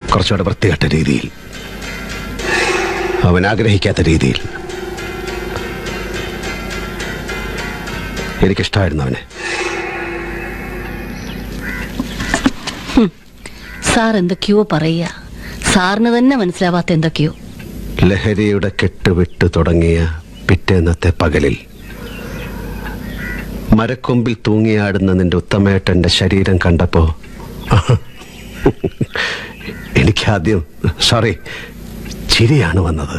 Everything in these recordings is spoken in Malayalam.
കുറച്ചുകൂടെ വൃത്തികെട്ട രീതിയിൽ അവൻ ആഗ്രഹിക്കാത്ത രീതിയിൽ എനിക്കിഷ്ടമായിരുന്നു അവനെ സാർ എന്തൊക്കെയോ പറയുക സാറിന് തന്നെ മനസ്സിലാവാത്ത എന്തൊക്കെയോ ലഹരിയുടെ കെട്ടുവിട്ട് തുടങ്ങിയ പിറ്റേന്നത്തെ പകലിൽ മരക്കൊമ്പിൽ തൂങ്ങിയാടുന്ന നിന്റെ ഉത്തമേട്ടന്റെ ശരീരം കണ്ടപ്പോ എനിക്കാദ്യം സോറി ചിരിയാണ് വന്നത്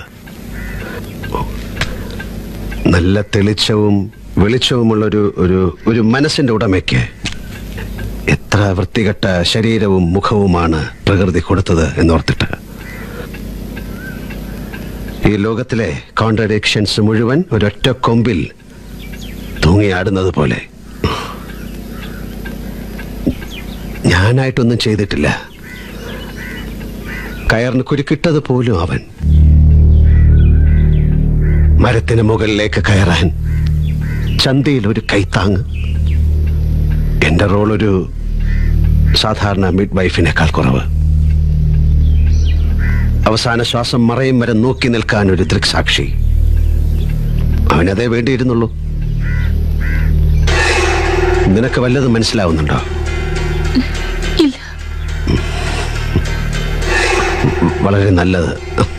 നല്ല തെളിച്ചവും വെളിച്ചവുമുള്ളൊരു ഒരു ഒരു മനസ്സിന്റെ ഉടമയ്ക്ക് എത്ര വൃത്തികെട്ട ശരീരവും മുഖവുമാണ് പ്രകൃതി കൊടുത്തത് എന്നോർത്തിട്ട് ഈ ലോകത്തിലെ കോൺട്രഡിക്ഷൻസ് മുഴുവൻ ഒരൊറ്റ കൊമ്പിൽ തൂങ്ങിയാടുന്നത് പോലെ ഞാനായിട്ടൊന്നും ചെയ്തിട്ടില്ല കയറിന് കുരുക്കിട്ടത് പോലും അവൻ മരത്തിന് മുകളിലേക്ക് കയറാൻ ചന്തയിൽ ഒരു കൈത്താങ് എന്റെ റോൾ ഒരു സാധാരണ മിഡ് വൈഫിനേക്കാൾ കുറവ് അവസാന ശ്വാസം മറയും വരെ നോക്കി നിൽക്കാൻ ഒരു ദൃക്സാക്ഷി അവനതേ വേണ്ടിയിരുന്നുള്ളൂ നിനക്ക് വല്ലതും മനസ്സിലാവുന്നുണ്ടോ ഇല്ല വളരെ നല്ലത്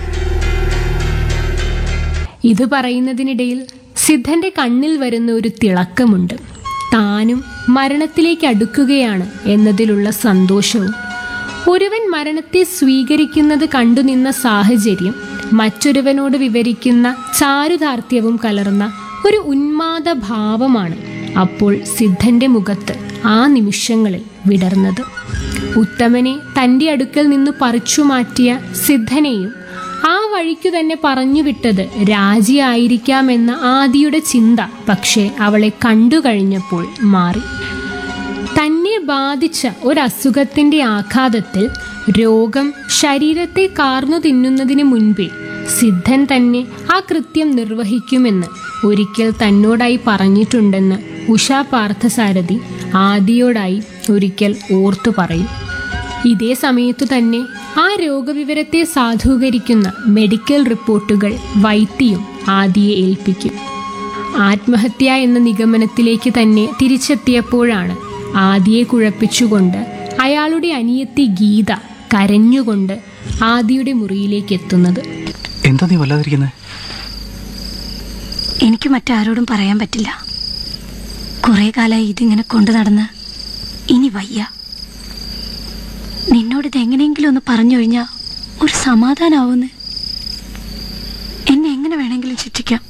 ഇത് പറയുന്നതിനിടയിൽ സിദ്ധന്റെ കണ്ണിൽ വരുന്ന ഒരു തിളക്കമുണ്ട് താനും മരണത്തിലേക്ക് അടുക്കുകയാണ് എന്നതിലുള്ള സന്തോഷവും ഒരുവൻ മരണത്തെ സ്വീകരിക്കുന്നത് കണ്ടുനിന്ന സാഹചര്യം മറ്റൊരുവനോട് വിവരിക്കുന്ന ചാരുതാർത്ഥ്യവും കലർന്ന ഒരു ഉന്മാദ ഭാവമാണ് അപ്പോൾ സിദ്ധന്റെ മുഖത്ത് ആ നിമിഷങ്ങളിൽ വിടർന്നത് ഉത്തമനെ തന്റെ അടുക്കൽ നിന്ന് പറിച്ചു മാറ്റിയ സിദ്ധനെയും ആ വഴിക്കു തന്നെ പറഞ്ഞുവിട്ടത് രാജിയായിരിക്കാമെന്ന ആദിയുടെ ചിന്ത പക്ഷേ അവളെ കണ്ടു കഴിഞ്ഞപ്പോൾ മാറി തന്നെ ബാധിച്ച ഒരസുഖത്തിന്റെ ആഘാതത്തിൽ രോഗം ശരീരത്തെ കാർന്നു തിന്നുന്നതിന് മുൻപേ സിദ്ധൻ തന്നെ ആ കൃത്യം നിർവഹിക്കുമെന്ന് ഒരിക്കൽ തന്നോടായി പറഞ്ഞിട്ടുണ്ടെന്ന് ഉഷാ പാർത്ഥസാരഥി ആദിയോടായി ഒരിക്കൽ ഓർത്തു പറയും ഇതേ സമയത്തു തന്നെ ആ രോഗവിവരത്തെ സാധൂകരിക്കുന്ന മെഡിക്കൽ റിപ്പോർട്ടുകൾ വൈദ്യയും ആദിയെ ഏൽപ്പിക്കും ആത്മഹത്യ എന്ന നിഗമനത്തിലേക്ക് തന്നെ തിരിച്ചെത്തിയപ്പോഴാണ് ആദിയെ കുഴപ്പിച്ചുകൊണ്ട് അയാളുടെ അനിയത്തി ഗീത കരഞ്ഞുകൊണ്ട് ആദിയുടെ മുറിയിലേക്ക് എത്തുന്നത് എന്താ നീ വല്ലാതിരിക്കുന്നത് എനിക്ക് മറ്റാരോടും പറയാൻ പറ്റില്ല കുറെ കാലമായി ഇതിങ്ങനെ കൊണ്ടു നടന്ന് ഇനി വയ്യ നിന്നോട് ഇത് എങ്ങനെയെങ്കിലും ഒന്ന് പറഞ്ഞു കഴിഞ്ഞാൽ ഒരു സമാധാനാവുന്ന് എന്നെ എങ്ങനെ വേണമെങ്കിലും ശിക്ഷിക്കാം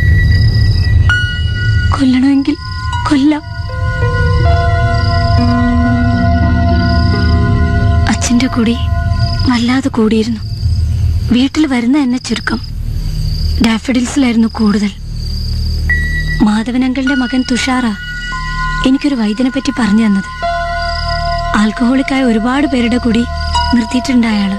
കൊല്ലണമെങ്കിൽ കൊല്ലാം അച്ഛൻ്റെ കൂടി വല്ലാതെ കൂടിയിരുന്നു വീട്ടിൽ വരുന്ന എന്നെ ചുരുക്കം ഡാഫഡിൽസിലായിരുന്നു കൂടുതൽ മാധവനങ്കളുടെ മകൻ തുഷാറ എനിക്കൊരു വൈദ്യനെ പറ്റി പറഞ്ഞു തന്നത് ആൽക്കഹോളിക്കായ ഒരുപാട് പേരുടെ കൂടി നിർത്തിയിട്ടുണ്ട് അയാള്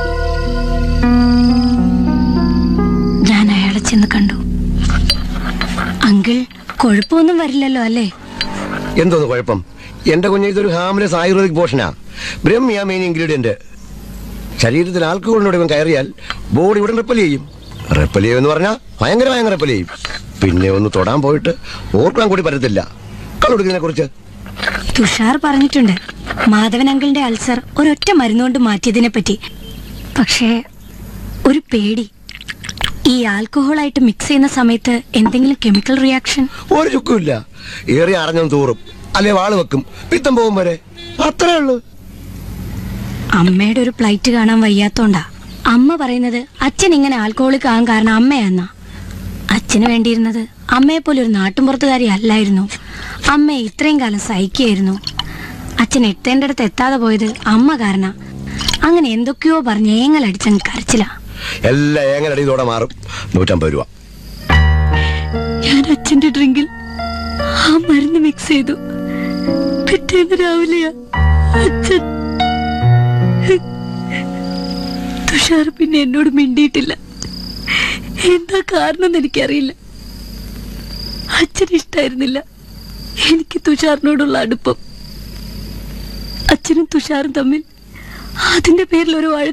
ഞാൻ അയാളെ ചെന്ന് കണ്ടു അങ്കിൾ കുഴപ്പമൊന്നും വരില്ലല്ലോ അല്ലേ എന്തോന്ന് കുഴപ്പം എന്റെ കുഞ്ഞ് ഇതൊരു ഹാംലെസ് ആയുർവേദിക് പോഷനാ ബ്രഹ്മിയ മെയിൻ ഇൻഗ്രീഡിയന്റ് ശരീരത്തിൽ ആൽക്കഹോളിനോട് ഇവൻ കയറിയാൽ ബോഡി ഇവിടെ റിപ്പൽ ചെയ്യും റിപ്പൽ ചെയ്യുമെന്ന് പറഞ്ഞാൽ ഭയങ്കരമായ റിപ്പൽ ചെയ്യും പിന്നെ ഒന്ന് തൊടാൻ പോയിട്ട് ഓർക്കാൻ കൂടി പറ്റത്തില്ല കള്ളുടുക്കുന്നതിനെ കുറിച്ച് തുഷാർ പറഞ്ഞിട്ടുണ്ട് മാധവൻ അങ്കിളിന്റെ അൾസർ ഒരൊറ്റ മരുന്നുകൊണ്ട് മാറ്റിയതിനെ പറ്റി പക്ഷേ ഒരു പേടി ഈ ആൽക്കഹോളായിട്ട് മിക്സ് ചെയ്യുന്ന സമയത്ത് എന്തെങ്കിലും കെമിക്കൽ റിയാക്ഷൻ ഒരു ചുക്കുമില്ല ഏറി അറിഞ്ഞും തൂറും അല്ലെ വാള് വെക്കും പിത്തം പോകും വരെ അത്രേ ഉള്ളൂ അമ്മയുടെ ഒരു പ്ലൈറ്റ് കാണാൻ വയ്യാത്തോണ്ടാ അമ്മ പറയുന്നത് അച്ഛൻ ഇങ്ങനെ ആൽക്കഹോളിക് ആകാൻ കാരണം അമ്മയാന്നാ അച്ഛന് വേണ്ടിയിരുന്നത് അമ്മയെ പോലെ ഒരു നാട്ടുമ്പുറത്തുകാരി അല്ലായിരുന്നു അമ്മയെ ഇത്രയും കാലം സഹിക്കുകയായിരുന്നു അച്ഛൻ എത്തേണ്ടടുത്ത് എത്താതെ പോയത് അമ്മ കാരണ അങ്ങനെ എന്തൊക്കെയോ പറഞ്ഞ് ഏങ്ങലടിച്ചങ്ങ് കരച്ചില്ല എല്ലാം എങ്ങനെ ഇതോടെ മാറും നൂറ്റമ്പത് രൂപ ഞാൻ അച്ഛന്റെ ഡ്രിങ്കിൽ ആ മരുന്ന് മിക്സ് ചെയ്തു പിറ്റേന്ന് രാവിലെയാ അച്ഛൻ തുഷാർ പിന്നെ എന്നോട് മിണ്ടിയിട്ടില്ല എന്താ കാരണം എന്ന് എനിക്കറിയില്ല അച്ഛൻ ഇഷ്ടായിരുന്നില്ല എനിക്ക് തുഷാറിനോടുള്ള അടുപ്പം അച്ഛനും തുഷാറും തമ്മിൽ അതിന്റെ പേരിൽ ഒരു വഴക്ക്